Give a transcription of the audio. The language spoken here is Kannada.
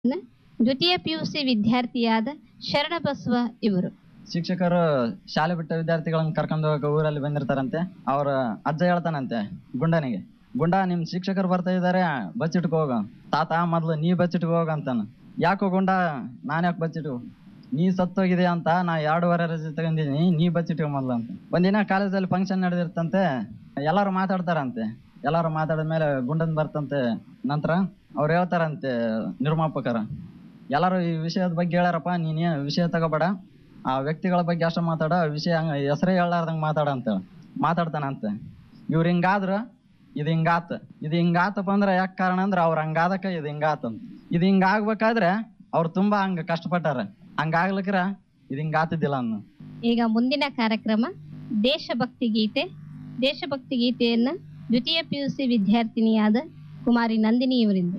ದ್ವಿತೀಯ ಪಿಯುಸಿ ವಿದ್ಯಾರ್ಥಿಯಾದ ಶರಣಬಸವ ಇವರು ಶಿಕ್ಷಕರು ಶಾಲೆ ಬಿಟ್ಟ ವಿದ್ಯಾರ್ಥಿಗಳನ್ನ ಕರ್ಕೊಂಡು ಹೋಗಕ್ಕೆ ಊರಲ್ಲಿ ಬಂದಿರ್ತಾರಂತೆ ಅವ್ರ ಅಜ್ಜ ಹೇಳ್ತಾನಂತೆ ಗುಂಡನಿಗೆ ಗುಂಡ ನಿಮ್ ಶಿಕ್ಷಕರು ಬರ್ತಾ ಇದಾರೆ ಬಚ್ಚಿಟ್ಕೋ ಹೋಗ ತಾತ ಮೊದ್ಲು ನೀ ಬಚ್ಚಿಟ್ಕೋ ಹೋಗ ಅಂತಾನ ಯಾಕೋ ಗುಂಡ ನಾನ್ ಯಾಕೆ ಬಚ್ಚಿಟ್ಕೋ ನೀ ಸತ್ತೋಗಿದೆ ಅಂತ ನಾ ಎರಡೂವರೆ ರಜೆ ತಗೊಂಡಿದ್ದೀನಿ ನೀ ಬಚ್ಚಿಟ್ಕೋ ಮೊದ್ಲು ಅಂತ ಒಂದಿನ ಕಾಲೇಜಲ್ಲಿ ಫಂಕ್ಷನ್ ನಡೆದಿರ್ತಂತೆ ಎಲ್ಲಾರು ಮಾತಾಡ್ತಾರಂತೆ ಎಲ್ಲಾರು ಮಾತಾಡಿದ ಮೇಲೆ ಗುಂಡನ್ ಬರ್ತಂತೆ ನಂತರ ಅವ್ರು ಹೇಳ್ತಾರಂತೆ ನಿರ್ಮಾಪಕರ ಎಲ್ಲಾರು ಈ ವಿಷಯದ ಬಗ್ಗೆ ಹೇಳ್ಯಾರಪ್ಪ ನೀನ್ ವಿಷಯ ತಗೋಬೇಡ ಆ ವ್ಯಕ್ತಿಗಳ ಬಗ್ಗೆ ಅಷ್ಟ ಮಾತಾಡ ವಿಷಯ ಹಂಗ ಹೆಸರೇ ಹೇಳಾರ್ದಂಗ ಮಾತಾಡ ಅಂತ ಮಾತಾಡ್ತಾನಂತೆ ಇವ್ರು ಹಿಂಗಾದ್ರ ಇದು ಹಿಂಗಾತ ಇದು ಹಿಂಗಾತಪ್ಪ ಅಂದ್ರೆ ಯಾಕೆ ಕಾರಣ ಅಂದ್ರೆ ಅವ್ರ ಹಂಗಾದಕ್ಕ ಇದು ಹಿಂಗಾತ ಅಂತ ಇದು ಹಿಂಗಾಗ್ಬೇಕಾದ್ರೆ ಅವ್ರು ತುಂಬಾ ಹಂಗ ಕಷ್ಟಪಟ್ಟಾರ ಹಂಗಾಗ್ಲಿಕ್ರ ಇದು ಹಿಂಗಾತಿದ್ದಿಲ್ಲ ಅನ್ನು ಈಗ ಮುಂದಿನ ಕಾರ್ಯಕ್ರಮ ದೇಶಭಕ್ತಿ ಗೀತೆ ದೇಶಭಕ್ತಿ ಗೀತೆಯನ್ನ ದ್ವಿತೀಯ ಪಿಯುಸಿ ವಿದ್ಯಾರ್ಥಿನಿಯಾದ ಕುಮಾರಿ ನಂದಿನಿ ಇವರಿಂದ